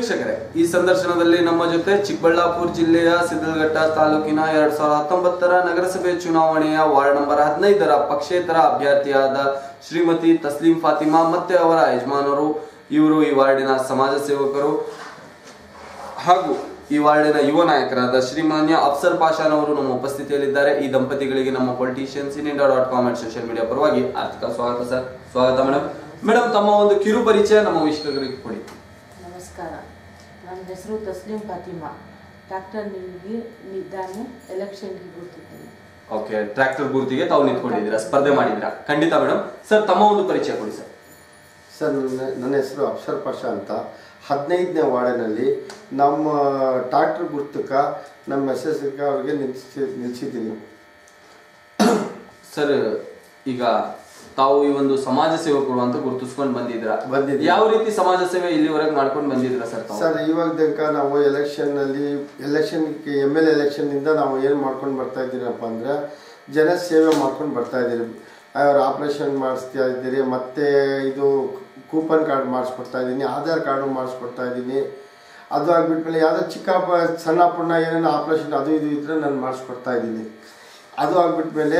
ವೀಕ್ಷಕರೇ ಈ ಸಂದರ್ಶನದಲ್ಲಿ ನಮ್ಮ ಜೊತೆ ಚಿಕ್ಕಬಳ್ಳಾಪುರ ಜಿಲ್ಲೆಯ ಸಿದ್ದಲಘಟ್ಟ ತಾಲೂಕಿನ ಎರಡ್ ಸಾವಿರದ ಹತ್ತೊಂಬತ್ತರ ನಗರಸಭೆ ಚುನಾವಣೆಯ ವಾರ್ಡ್ ನಂಬರ್ ಹದಿನೈದರ ಪಕ್ಷೇತರ ಅಭ್ಯರ್ಥಿಯಾದ ಶ್ರೀಮತಿ ತಸ್ಲೀಂ ಫಾತಿಮಾ ಮತ್ತೆ ಅವರ ಯಜಮಾನರು ಇವರು ಈ ವಾರ್ಡಿನ ಸಮಾಜ ಸೇವಕರು ಹಾಗೂ ಈ ವಾರ್ಡಿನ ಯುವ ನಾಯಕರಾದ ಶ್ರೀಮಾನ್ಯ ಅಫ್ಸರ್ ಪಾಷಾನ್ ಅವರು ನಮ್ಮ ಉಪಸ್ಥಿತಿಯಲ್ಲಿದ್ದಾರೆ ಈ ದಂಪತಿಗಳಿಗೆ ನಮ್ಮ politicians in India dot com and social media ಪರವಾಗಿ ಆರ್ಥಿಕ ಸ್ವಾಗತ ಸರ್ ಸ್ವಾಗತ ಮೇಡಮ್ ಮೇಡಮ್ ತಮ್ಮ ಒಂದು ಕಿರು ಪರಿಚಯ ನಮ್ಮ ವೀಕ್ಷಕರಿಗೆ ಕೊಡಿ ನಮಸ್ಕಾರ ನನ್ನ ಹೆಸರು ತಸ್ಲೀಂ ಫಾತಿಮಾ ಡಾಕ್ಟರ್ ನಿಮಗೆ ನಿದ್ದಾನೆ ಎಲೆಕ್ಷನ್ಗೆ ಕೂತಿದ್ದೀನಿ ಓಕೆ ಟ್ರ್ಯಾಕ್ಟರ್ ಗುರುತಿಗೆ ತಾವು ನಿಂತ್ಕೊಂಡಿದ್ದೀರಾ ಸ್ಪರ್ಧೆ ಮಾಡಿದ್ದೀರಾ ಖಂಡಿತ ಮೇಡಮ್ ಸರ್ ತಮ್ಮ ಒಂದು ಪರಿಚಯ ಕೊಡಿ ಸರ್ ಸರ್ ನನ್ನ ನನ್ನ ಹೆಸರು ಅಕ್ಷರ್ ಪಾಷಾ ಅಂತ ಹದಿನೈದನೇ ವಾರ್ಡಿನಲ್ಲಿ ನಮ್ಮ ಟ್ರಾಕ್ಟರ್ ಗುರ್ತಕ ನಮ್ಮ ಎಸ್ ಎಸ್ ಅವ್ರಿಗೆ ನಿಲ್ಸಿ ನಿಲ್ಸಿದ್ದೀನಿ ಸರ್ ಈಗ ತಾವು ಈ ಒಂದು ಸಮಾಜ ಸೇವಕರು ಅಂತ ಗುರುತಿಸ್ಕೊಂಡು ಬಂದಿದ್ದೀರಾ ಬಂದಿದ್ದೀನಿ. ಯಾವ ರೀತಿ ಸಮಾಜ ಸೇವೆ ಇಲ್ಲಿವರೆಗೆ ಮಾಡ್ಕೊಂಡು ಬಂದಿದ್ದೀರಾ ಸರ್ ತಾವು ಸರ್ ಇವಾಗ ತನಕ ನಾವು ಎಲೆಕ್ಷನ್ನಲ್ಲಿ ಎಲೆಕ್ಷನ್ ಎಮ್ ಎಲ್ ಎಲೆಕ್ಷನ್ನಿಂದ ನಾವು ಏನು ಮಾಡ್ಕೊಂಡು ಬರ್ತಾ ಇದ್ದೀರಪ್ಪ ಅಂದರೆ ಜನ ಸೇವೆ ಮಾಡ್ಕೊಂಡು ಬರ್ತಾ ಇದ್ದೀರಿ ಅವ್ರ ಆಪ್ರೇಷನ್ ಮಾಡಿಸ್ತಾ ಇದ್ದೀರಿ ಮತ್ತು ಇದು ಕೂಪನ್ ಕಾರ್ಡ್ ಮಾಡಿಸ್ಕೊಡ್ತಾ ಇದ್ದೀನಿ ಆಧಾರ್ ಕಾರ್ಡು ಮಾಡಿಸ್ಕೊಡ್ತಾ ಇದ್ದೀನಿ ಅದು ಆಗಿಬಿಟ್ಮೇಲೆ ಯಾವುದೋ ಚಿಕ್ಕ ಪ- ಸಣ್ಣ ಪುಣ್ಣ ಏನೇನೋ ಆಪ್ರೇಷನ್ ಅದು ಇದು ಇದ್ದರೆ ನಾನು ಮಾಡಿಸ್ಕೊಡ್ತಾ ಇದ್ದೀನಿ ಅದು ಆಗಿಬಿಟ್ಮೇಲೆ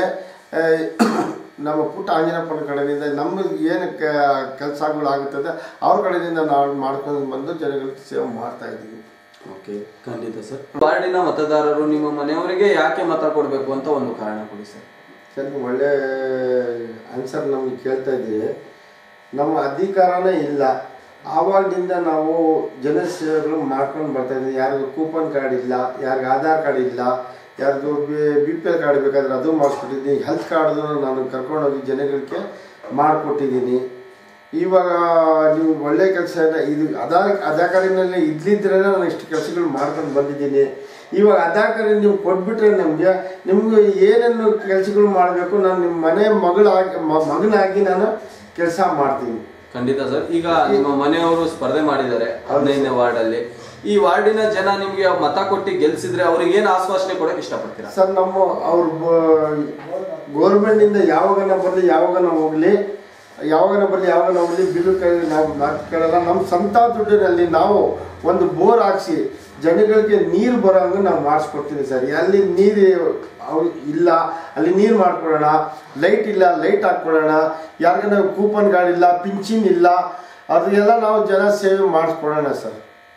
ನಮ್ಮ ಪುಟ್ಟ ಆಂಜನಪ್ಪನ ಕಡೆಯಿಂದ ನಮ್ಮ ಏನು ಕೆಲಸಗಳು ಆಗುತ್ತದೆ ಅವ್ರ ಕಡೆಯಿಂದ ನಾವು ಮಾಡ್ಕೊಂಡು ಬಂದು ಜನಗಳಿಗೆ ಸೇವೆ ಮಾಡ್ತಾ ಇದ್ದೀವಿ ಓಕೆ ಖಂಡಿತ ಸರ್ ವಾರ್ಡಿನ ಮತದಾರರು ನಿಮ್ಮ ಮನೆಯವರಿಗೆ ಯಾಕೆ ಮತ ಕೊಡಬೇಕು ಅಂತ ಒಂದು ಕಾರಣ ಕೊಡಿ ಸರ್ ಸರ್ ನೀವು ಒಳ್ಳೆ ಆನ್ಸರ್ ನಮಗೆ ಕೇಳ್ತಾ ಇದ್ದೀವಿ ನಮ್ಮ ಅಧಿಕಾರನೇ ಇಲ್ಲ ಆವಾಗಿನಿಂದ ನಾವು ಜನಸೇವೆಗಳು ಮಾಡ್ಕೊಂಡು ಬರ್ತಾ ಇದ್ದೀವಿ ಯಾರಿಗೂ ಕೂಪನ್ ಕಾರ್ಡ್ ಇಲ್ಲ ಯಾರಿಗೂ ಆಧಾರ್ ಕಾರ್ಡ್ ಇಲ್ಲ ಯಾರಿಗೂ ಬಿ ಪಿ ಎಲ್ ಕಾರ್ಡ್ ಬೇಕಾದ್ರೆ ಅದು ಮಾಡಿಸ್ಕೊಟ್ಟಿದ್ದೀನಿ ಹೆಲ್ತ್ ಕಾರ್ಡ್ದು ನಾನು ಕರ್ಕೊಂಡೋಗಿ ಜನಗಳಿಗೆ ಮಾಡಿಕೊಟ್ಟಿದ್ದೀನಿ ಇವಾಗ ನೀವು ಒಳ್ಳೆ ಕೆಲಸ ಇದು ಅದಾ ಅದಾಕಾರಿನಲ್ಲಿ ಇದ್ಲಿದ್ರೆ ನಾನು ಇಷ್ಟು ಕೆಲಸಗಳು ಮಾಡ್ಕೊಂಡು ಬಂದಿದ್ದೀನಿ ಇವಾಗ ಅದಾಕಾರಿ ನೀವು ಕೊಟ್ಬಿಟ್ರೆ ನಮಗೆ ನಿಮ್ಗೆ ಏನೇನು ಕೆಲಸಗಳು ಮಾಡಬೇಕು ನಾನು ನಿಮ್ಮ ಮನೆ ಮಗಳಾಗಿ ಮ- ಮಗನಾಗಿ ನಾನು ಕೆಲಸ ಮಾಡ್ತೀನಿ ಖಂಡಿತ ಸರ್ ಈಗ ನಿಮ್ಮ ಮನೆಯವರು ಸ್ಪರ್ಧೆ ಮಾಡಿದ್ದಾರೆ ಹದಿನೈದನೇ ವಾರ್ಡ್ ಅಲ್ಲಿ ಈ ವಾರ್ಡಿನ ಜನ ನಿಮ್ಗೆ ಮತ ಕೊಟ್ಟು ಗೆಲ್ಸಿದ್ರೆ ಅವ್ರಿಗೆ ಏನ್ ಆಶ್ವಾಸನೆ ಕೊಡಕ್ ಇಷ್ಟಪಡ್ತೀರಾ ಸರ್ ನಮ್ಮ ಅವ್ರ ಗೌರ್ಮೆಂಟಿಂದ ಯಾವಾಗನ ಬರಲಿ ಯಾವಾಗನ ಹೋಗಲಿ ಯಾವಾಗನ ಬರಲಿ ಯಾವಾಗನ ಹೋಗಲಿ ಬಿಲ್ಲು ಕೈ ನಾವು ಮಾತು ಕೇಳಲ್ಲ ನಮ್ಮ ಸ್ವಂತ ದುಡ್ಡಿನಲ್ಲಿ ನಾವು ಒಂದು ಬೋರ್ ಹಾಕ್ಸಿ ಜನಗಳಿಗೆ ನೀರು ಬರೋ ಹಂಗೆ ನಾವು ಮಾಡಿಸ್ಕೊಡ್ತೀನಿ ಸರ್ ಅಲ್ಲಿ ನೀರು ಅವ್ರು ಇಲ್ಲ ಅಲ್ಲಿ ನೀರು ಮಾಡ್ಕೊಡೋಣ ಲೈಟ್ ಇಲ್ಲ ಲೈಟ್ ಹಾಕ್ಕೊಡೋಣ ಯಾರಿಗಾನ ಕೂಪನ್ ಕಾರ್ಡ್ ಇಲ್ಲ ಪಿಂಚಿನ್ ಇಲ್ಲ ಅದೆಲ್ಲ ನಾವು ಜನ ಸೇವೆ ಮಾಡಿಸ್ಕೊಡೋಣ ಸರ್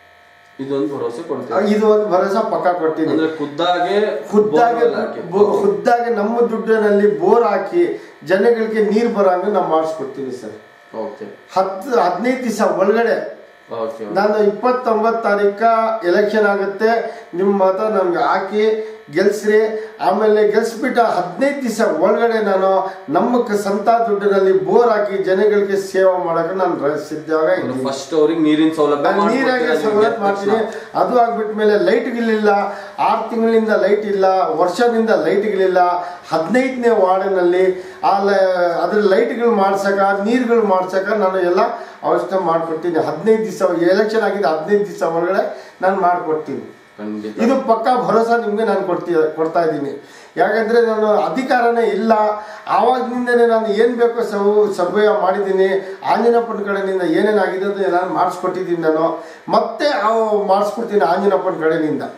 ಇದೊಂದು ಭರವಸೆ ಕೊಡ್ತೀವಿ ಇದು ಒಂದು ಭರವಸೆ ಪಕ್ಕ ಕೊಡ್ತೀನಿ ಅಂದ್ರೆ ಖುದ್ದಾಗೆ ಖುದ್ದಾಗಿ borewell ಹಾಕಿ. ಬೊ- ಖುದ್ದಾಗಿ ನಮ್ಮ ದುಡ್ಡಿನಲ್ಲಿ ಬೋರ್ ಹಾಕಿ ಜನಗಳಿಗೆ ನೀರು ಬರೋಂಗೆ ನಾವು ಮಾಡಿಸ್ಕೊಡ್ತೀವಿ ಸರ್ ಓಕೆ ಹತ್ತು ಹದಿನೈದು ದಿವಸ ಒಳಗಡೆ ಓಕೆ ನಾನು ಇಪ್ಪತ್ತೊಂಬತ್ತು ತಾರೀಕ ಎಲೆಕ್ಷನ್ ಆಗುತ್ತೆ ನಿಮ್ಮ ಮತ ನಮ್ಗೆ ಹಾಕಿ ಗೆಲ್ಸ್ರಿ ಆಮೇಲೆ ಗೆಲ್ಸ್ಬಿಟ್ಟು ಹದಿನೈದು ದಿವಸ ಒಳಗಡೆ ನಾನು ನಮ್ಮ ಕ- ಸ್ವಂತ ದುಡ್ಡಿನಲ್ಲಿ ಬೋರ್ ಹಾಕಿ ಜನಗಳಿಗೆ ಸೇವೆ ಮಾಡೋಕೆ ನಾನು ರ- ಸಿದ್ಧವಾಗ ಇದ್ದೀನಿ ಫಸ್ಟ್ ಅವ್ರಿಗೆ ನೀರಿನ ಸೌಲಭ್ಯ ನಾನು ನೀರಾಗೆ ಮಾಡ್ಕೊಡ್ತೀರಾ ಸವಲತ್ತು ನಿಮ್ಗೆ ಮಾಡ್ತೀನಿ ತಕ್ಷಣ? ಅದು ಆಗ್ಬಿಟ್ಮೇಲೆ ಲೈಟ್ಗಳಿಲ್ಲ ಆರು ತಿಂಗಳಿಂದ ಲೈಟ್ ಇಲ್ಲ ವರ್ಷದಿಂದ ಲೈಟ್ಗಳಿಲ್ಲ ಹದಿನೈದನೇ ವಾರ್ಡಿನಲ್ಲಿ ಆ ಲ- ಅದ್ರ ಲೈಟ್ಗಳು ಮಾಡ್ಸಕ ನೀರುಗಳು ಮಾಡ್ಸಕ ನಾನು ಎಲ್ಲ ಅವಶ್ಯಕ ಮಾಡ್ಕೊಡ್ತೀನಿ ಹದಿನೈದು ದಿವಸ ಎಲೆಕ್ಷನ್ ಆಗಿದೆ ಹದಿನೈದು ದಿವಸ ಒಳಗಡೆ ನಾನು ಮಾಡಿಕೊಡ್ತೀನಿ ಖಂಡಿತ ಇದು ಪಕ್ಕಾ ಭರೋಸಾ ನಿಮಗೆ ನಾನು ಕೊಡ್ತಿ ಕೊಡ್ತಾ ಇದ್ದೀನಿ ಯಾಕಂದರೆ ನಾನು ಅಧಿಕಾರನೇ ಇಲ್ಲ ಆವಾಗಿನಿಂದನೇ ನಾನು ಏನು ಬೇಕೋ ಸವು ಸಭೆ ಮಾಡಿದ್ದೀನಿ ಆಂಜನಪ್ಪನ ಕಡೆಯಿಂದ ಏನೇನಾಗಿದೆ ಅದು ನಾನು ಮಾಡಿಸ್ಕೊಟ್ಟಿದ್ದೀನಿ ನಾನು ಮತ್ತೆ ಅವು ಮಾಡಿಸ್ಕೊಡ್ತೀನಿ ಆಂಜನಪ್ಪನ ಕಡೆಯಿಂದ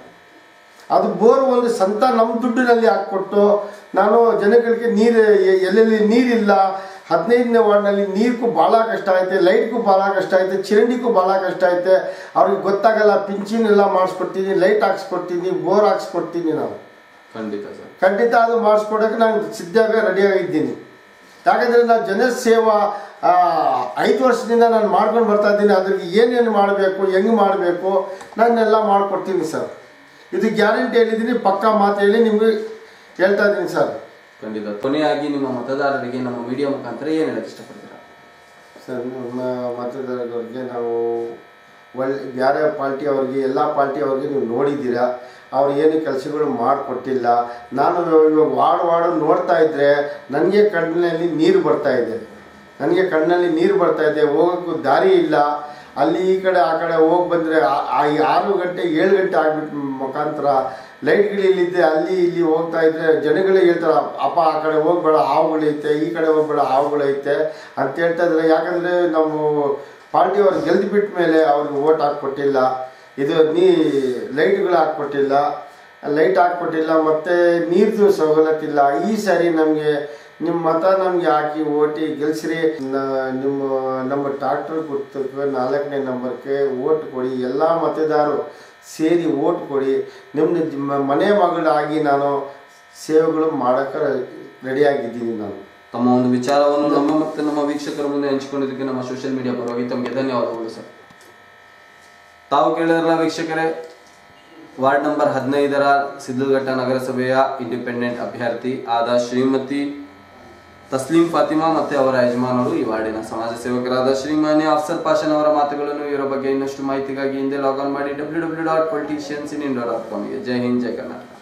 ಅದು ಬೋರ್ ಒಂದು ಸ್ವಂತ ನಮ್ಮ ದುಡ್ಡಿನಲ್ಲಿ ಹಾಕ್ಕೊಟ್ಟು ನಾನು ಜನಗಳಿಗೆ ನೀರು ಎ- ಎಲ್ಲೆಲ್ಲಿ ನೀರಿಲ್ಲ ಹದಿನೈದನೇ ವಾರ್ಡ್ನಲ್ಲಿ ನೀರಿಗೂ ಭಾಳ ಕಷ್ಟ ಐತೆ ಲೈಟ್ಗೂ ಭಾಳ ಕಷ್ಟ ಐತೆ ಚರಂಡಿಗೂ ಭಾಳ ಕಷ್ಟ ಐತೆ ಅವ್ರಿಗೆ ಗೊತ್ತಾಗಲ್ಲ ಪಿಂಚಿನ್ ಎಲ್ಲ ಮಾಡಿಸ್ಕೊಡ್ತೀನಿ ಲೈಟ್ ಹಾಕ್ಸ್ಕೊಡ್ತೀನಿ ಬೋರ್ ಹಾಕ್ಸ್ಕೊಡ್ತೀನಿ ನಾವು ಖಂಡಿತ ಸರ್ ಖಂಡಿತ ಅದು ಮಾಡಿಸ್ಕೊಡೋಕೆ ನಾನು ಸಿದ್ಧಾಗ ರೆಡಿಯಾಗಿದ್ದೀನಿ ಯಾಕಂದರೆ ನಾನು ಜನ ಸೇವಾ ಆ, ಐದು ವರ್ಷದಿಂದ ನಾನು ಮಾಡ್ಕೊಂಡು ಬರ್ತಾ ಇದ್ದೀನಿ ಅದ್ರಿಗೆ ಏನೇನು ಮಾಡಬೇಕು ಹೆಂಗೆ ಮಾಡಬೇಕು ನಾನೆಲ್ಲ ಮಾಡಿಕೊಡ್ತೀನಿ ಸರ್ ಇದು ಗ್ಯಾರಂಟಿ ಹೇಳಿದ್ದೀನಿ ಪಕ್ಕಾ ಮಾತು ಹೇಳಿ ನಿಮಗೆ ಹೇಳ್ತಾ ಇದ್ದೀನಿ ಸರ್ ಖಂಡಿತ ಕೊನೆಯಾಗಿ ನಿಮ್ಮ ಮತದಾರರಿಗೆ ನಮ್ಮ ಮೀಡಿಯಾ ಮುಖಾಂತರ ಏನ್ ಹೇಳಕ್ ಇಷ್ಟಪಡ್ತೀರಾ ಸರ್ ನಮ್ಮ ಮತದಾರರಿಗೆ ನಾವು ಒಳ್ಳೆ ಬೇರೆ ಪಾರ್ಟಿ ಅವ್ರಿಗೆ ಎಲ್ಲ ಪಾರ್ಟಿ ಅವ್ರಿಗೆ ನೀವು ನೋಡಿದ್ದೀರಾ ಅವ್ರು ಏನು ಕೆಲಸಗಳು ಮಾಡಿಕೊಟ್ಟಿಲ್ಲ ನಾನು ಇವಾಗ ವಾರ್ಡ್ ವಾರ್ಡ್ ನೋಡ್ತಾ ಇದ್ದರೆ ನನಗೆ ಕಣ್ಣಿನಲ್ಲಿ ನೀರು ಬರ್ತಾ ಇದೆ ನನಗೆ ಕಣ್ಣಲ್ಲಿ ನೀರು ಬರ್ತಾ ಇದೆ ಹೋಗೋಕ್ಕೂ ದಾರಿ ಇಲ್ಲ ಅಲ್ಲಿ ಈ ಕಡೆ ಆ ಕಡೆ ಹೋಗಿ ಬಂದರೆ ಆ ಆರು ಗಂಟೆ ಏಳು ಗಂಟೆ ಆಗ್ಬಿಟ್ಟು ಮುಖಾಂತರ ಲೈಟ್ಗಳಿಲ್ಲಿದ್ದೆ ಅಲ್ಲಿ ಇಲ್ಲಿ ಹೋಗ್ತಾ ಇದ್ರೆ ಜನಗಳೇ ಹೇಳ್ತಾರೆ ಅಪ್ಪ ಆ ಕಡೆ ಹೋಗ್ಬೇಡ ಹಾವುಗಳೈತೆ ಈ ಕಡೆ ಹೋಗ್ಬೇಡ ಹಾವುಗಳೈತೆ ಅಂತ ಹೇಳ್ತಾ ಇದ್ದಾರೆ ಯಾಕಂದರೆ ನಾವು ಪಾರ್ಟಿ ಅವ್ರು ಗೆಲ್ದು ಬಿಟ್ಟ ಮೇಲೆ ಅವ್ರಿಗೆ ಓಟ್ ಹಾಕ್ಕೊಟ್ಟಿಲ್ಲ ಇದು ನೀ ಲೈಟ್ಗಳು ಹಾಕ್ಕೊಟ್ಟಿಲ್ಲ ಲೈಟ್ ಹಾಕ್ಕೊಟ್ಟಿಲ್ಲ ಮತ್ತು ನೀರ್ದು ಸವಲತ್ತಿಲ್ಲ ಈ ಸಾರಿ ನಮಗೆ ನಿಮ್ಮ ಮತ ನಮಗೆ ಹಾಕಿ ಓಟಿ ಗೆಲ್ಸ್ರಿ ನ- ನಿಮ್ಮ ನಮ್ಮ ಟ್ರಾಕ್ಟರ್ ಗುರ್ತಕ್ಕೆ ನಾಲ್ಕನೇ ನಂಬರ್ಗೆ ಓಟ್ ಕೊಡಿ ಎಲ್ಲ ಮತದಾರರು ಸೇರಿ ಓಟ್ ಕೊಡಿ ನಿಮ್ಮ ಮ- ಮನೆ ಮಗಳಾಗಿ ನಾನು ಸೇವೆಗಳು ಮಾಡೋಕ್ಕೆ ರೆಡಿಯಾಗಿದ್ದೀನಿ ನಾನು ತಮ್ಮ ಒಂದು ವಿಚಾರವನ್ನು ನಮ್ಮ ಮತ್ತು ನಮ್ಮ ವೀಕ್ಷಕರ ಮುಂದೆ ಹಂಚಿಕೊಂಡಿದ್ದಕ್ಕೆ ನಮ್ಮ ಸೋಷಿಯಲ್ ಮೀಡಿಯಾ ಪರವಾಗಿ ತಮಗೆ ಧನ್ಯವಾದಗಳು ಸರ್ ತಾವು ಕೇಳಿರಲ್ಲ ವೀಕ್ಷಕರೇ ವಾರ್ಡ್ ನಂಬರ್ ಹದಿನೈದರ ಸಿದ್ದಲಘಟ್ಟ ನಗರಸಭೆಯ ಇಂಡಿಪೆಂಡೆಂಟ್ ಅಭ್ಯರ್ಥಿ ಆದ ಶ್ರೀಮತಿ ತಸ್ಲೀಂ ಫಾತಿಮಾ ಮತ್ತೆ ಅವರ ಯಜಮಾನರು ಈ ವಾರ್ಡಿನ ಸಮಾಜ ಸೇವಕರಾದ ಶ್ರೀಮಾನ್ಯ ಅಫ್ಸರ್ ಪಾಷನ್ ಅವರ ಮಾತುಗಳನ್ನು ಇವರ ಬಗ್ಗೆ ಇನ್ನಷ್ಟು ಮಾಹಿತಿಗಾಗಿ ಹಿಂದೆ ಲಾಗ್ ಆನ್ ಮಾಡಿ W W dot politicians in Indo dot ಕಾಮ್ಗೆ ಜೈ ಹಿಂದ್ ಜೈ ಕರ್ನಾಟಕ